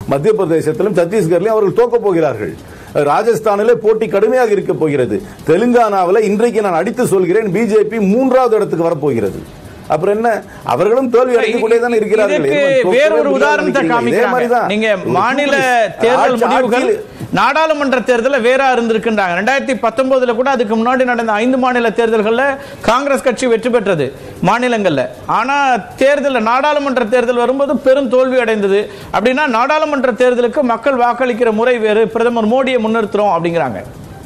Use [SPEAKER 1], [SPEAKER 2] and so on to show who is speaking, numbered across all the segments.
[SPEAKER 1] மத்திய பிரதேசத்திலும் சத்தீஸ்கர்லயும் அவர்கள் தோக்க போகிறார்கள் ராஜஸ்தானிலே போட்டி கடுமையாக இருக்க போகிறது தெலுங்கானாவில் இன்றைக்கு நான் அடித்து சொல்கிறேன் பிஜேபி மூன்றாவது இடத்துக்கு வரப்போகிறது அப்புறம் என்ன அவர்களும் தோல்வி அடைந்து கொண்டே தான் இருக்கிறார்கள்
[SPEAKER 2] இதுக்கு
[SPEAKER 1] ஏன் தோக்கவே
[SPEAKER 2] வேறொரு
[SPEAKER 1] முடியாது
[SPEAKER 2] உதாரணத்தை
[SPEAKER 1] நினைக்கிறீங்க? இதே
[SPEAKER 2] காமிக்கிறாங்க
[SPEAKER 1] மாதிரிதான்.
[SPEAKER 2] நீங்க
[SPEAKER 1] ஒரு
[SPEAKER 2] மாநில
[SPEAKER 1] சூழ்நிலை-
[SPEAKER 2] தேர்தல்
[SPEAKER 1] ஆட்சி-
[SPEAKER 2] முடிவுகள்
[SPEAKER 1] ஆட்சியில்
[SPEAKER 2] நாடாளுமன்ற தேர்தலில் வேற இருந்திருக்கின்றாங்க ரெண்டாயிரத்தி பத்தொன்பதுல கூட அதுக்கு முன்னாடி நடந்த ஐந்து மாநில தேர்தல்கள்ல காங்கிரஸ் கட்சி வெற்றி பெற்றது மாநிலங்கள்ல ஆனா தேர்தல் நாடாளுமன்ற தேர்தல் வரும்போது பெரும் தோல்வி அடைந்தது அப்படின்னா நாடாளுமன்ற தேர்தலுக்கு மக்கள் வாக்களிக்கிற முறை வேறு பிரதமர் மோடியை முன்னிறுத்துறோம் அப்படிங்கிறாங்க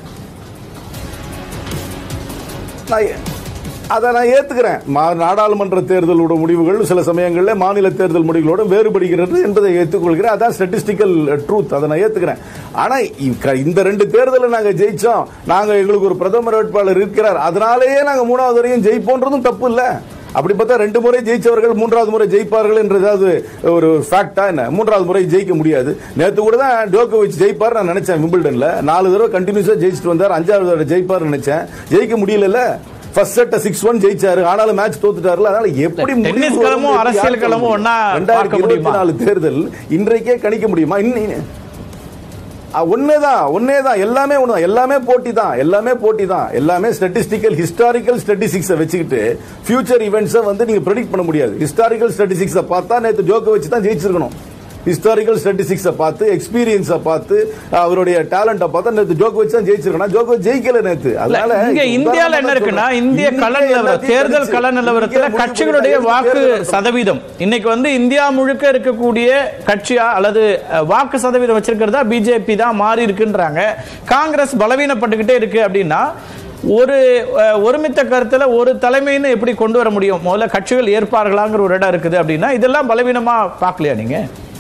[SPEAKER 1] நான் ஏ- அதை நான் ஏத்துக்கிறேன் மா- நாடாளுமன்ற தேர்தலோட முடிவுகள் சில சமயங்களில் மாநில தேர்தல் முடிவுகளோட வேறுபடுகிறது என்பதை ஏற்றுக்கொள்கிறேன் அதான் ஸ்டாட்டிஸ்டிக்கல் ட்ரூத் அதை நான் ஏத்துக்கிறேன் ஆனா இ- இந்த ரெண்டு தேர்தலில் நாங்க ஜெயிச்சோம் நாங்க எங்களுக்கு ஒரு பிரதமர் வேட்பாளர் இருக்கிறார் அதனாலேயே நாங்க மூணாவது வரையும் ஜெயிப்போன்றதும் தப்பு இல்ல அப்படி பார்த்தா ரெண்டு முறை ஜெயிச்சவர்கள் மூன்றாவது முறை ஜெயிப்பார்கள் என்ற ஏதாவது ஒரு ஃபேக்டா என்ன மூன்றாவது முறை ஜெயிக்க முடியாது நேத்து கூட தான் டோக்கோவிச் ஜெயிப்பார் நான் நினைச்சேன் விம்பிள்டன்ல நாலு தடவை கண்டினியூஸா ஜெயிச்சுட்டு வந்தார் அஞ்சாவது தடவை ஜெயிப்பார் நினைச்சேன் ஜெயிக்க முடியல ஃபர்ஸ்ட் செட்ட சிக்ஸ் ஒன் ஜெயிச்சாரு ஆனாலும் மேட்ச் தோத்துட்டாருல அதனால எப்படி
[SPEAKER 2] டென்னிஸ்
[SPEAKER 1] முடிவு
[SPEAKER 2] களமும்
[SPEAKER 1] வரும்னு
[SPEAKER 2] அரசியல்
[SPEAKER 1] யாருக்கு
[SPEAKER 2] களமும்
[SPEAKER 1] தெரியும்?
[SPEAKER 2] ஒண்ணா
[SPEAKER 1] ரெண்டாயிரத்தி
[SPEAKER 2] பார்க்க
[SPEAKER 1] இருபத்தி
[SPEAKER 2] முடியுமா?
[SPEAKER 1] நாலு தேர்தல் இன்றைக்கே கணிக்க முடியுமா இன்னி- ஆ, ஒன்னேதான் ஒன்னேதான் எல்லாமே ஒண்ணுதான் எல்லாமே போட்டி தான் எல்லாமே போட்டி தான் எல்லாமே ஸ்டாட்டிஸ்டிக்கல் ஹிஸ்டாரிக்கல் ஸ்டாட்டிஸ்டிக்ஸை வச்சுக்கிட்டு ஃபியூச்சர் ஈவெண்ட்ஸை வந்து நீங்க ப்ரெடிக்ட் பண்ண முடியாது ஹிஸ்டாரிக்கல் ஸ்டாட்டிஸ்டிக்ஸை பார்த்தா நேத்து ஜோக்க வச்சு தான் ஜெயிச்சிருக்கணும் ஹிஸ்டாரிக்கல் ஸ்டாட்டிஸ்டிக்ஸை பார்த்து எக்ஸ்பீரியன்ஸை பார்த்து அவருடைய டேலண்ட்டை பார்த்தா நேத்து ஜோக்க வச்சு தான் ஜெயிச்சிருக்கணும் ஜோக்க ஜெயிக்கல நேத்து அதனால
[SPEAKER 2] இங்க
[SPEAKER 1] இது
[SPEAKER 2] இந்தியால
[SPEAKER 1] உதாரணமா
[SPEAKER 2] என்ன இருக்குன்னா
[SPEAKER 1] சொல்றேன்.
[SPEAKER 2] இந்திய
[SPEAKER 1] இன்னைக்கே
[SPEAKER 2] கள நிலவரம்
[SPEAKER 1] எல்லாத்தையும்
[SPEAKER 2] தேர்தல்
[SPEAKER 1] கணிச்சு,
[SPEAKER 2] கள நிலவரத்துல
[SPEAKER 1] இன்னைக்கே
[SPEAKER 2] கட்சிகளுடைய
[SPEAKER 1] முடிவு
[SPEAKER 2] வாக்கு
[SPEAKER 1] பண்ணி தேர்தல்
[SPEAKER 2] சதவீதம் இன்னைக்கு வந்து இந்தியா முழுக்க இருக்கக்கூடிய கட்சியா அல்லது அஹ், வாக்கு சதவீதம் வச்சிருக்கிறதா பிஜேபி தான் மாறி இருக்குன்றாங்க காங்கிரஸ் பலவீனப்பட்டுக்கிட்டே இருக்கு அப்படின்னா ஒரு அஹ், ஒருமித்த கருத்துல ஒரு தலைமைன்னு எப்படி கொண்டு வர முடியும் முதல்ல கட்சிகள் ஏற்பார்களாங்கிற ஒரு இடம் இருக்குது அப்படின்னா இதெல்லாம் பலவீனமா பார்க்கலையா நீங்க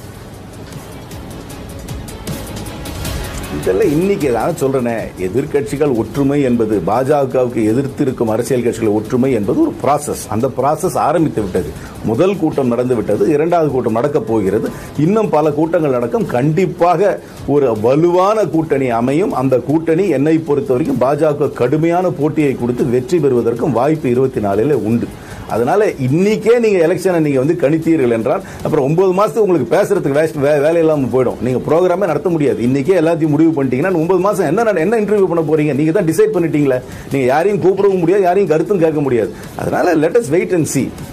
[SPEAKER 1] இதெல்லாம் இன்னைக்கு நான் சொல்றேனே எதிர்க்கட்சிகள் ஒற்றுமை என்பது பாஜகவுக்கு எதிர்த்து இருக்கும் அரசியல் கட்சிகள் ஒற்றுமை என்பது ஒரு ப்ராசஸ் அந்த ப்ராசஸ் ஆரம்பித்து விட்டது முதல் கூட்டம் நடந்து விட்டது இரண்டாவது கூட்டம் நடக்க போகிறது இன்னும் பல கூட்டங்கள் நடக்கும் கண்டிப்பாக ஒரு வலுவான கூட்டணி அமையும் அந்த கூட்டணி என்னை பொறுத்த வரைக்கும் பாஜக கடுமையான போட்டியை கொடுத்து வெற்றி பெறுவதற்கும் வாய்ப்பு இருபத்தி நாலில் உண்டு அதனால இன்னைக்கே நீங்க எலெக்ஷனை நீங்க வந்து கணித்தீர்கள் என்றால் அப்புறம் ஒன்பது மாசத்துக்கு உங்களுக்கு பேசுறதுக்கு வேஸ்ட் வே- வேலை இல்லாம போயிடும் நீங்க ப்ரோக்ராமே நடத்த முடியாது இன்னைக்கே எல்லாத்தையும் முடிவு பண்ணிட்டீங்கன்னா ஒன்பது மாசம் என்ன நட- என்ன இன்டர்வியூ பண்ண போறீங்க நீங்க தான் டிசைட் பண்ணிட்டீங்களே நீங்க யாரையும் கூப்பிடவும் முடியாது யாரையும் கருத்தும் கேட்க முடியாது அதனால let us wait and see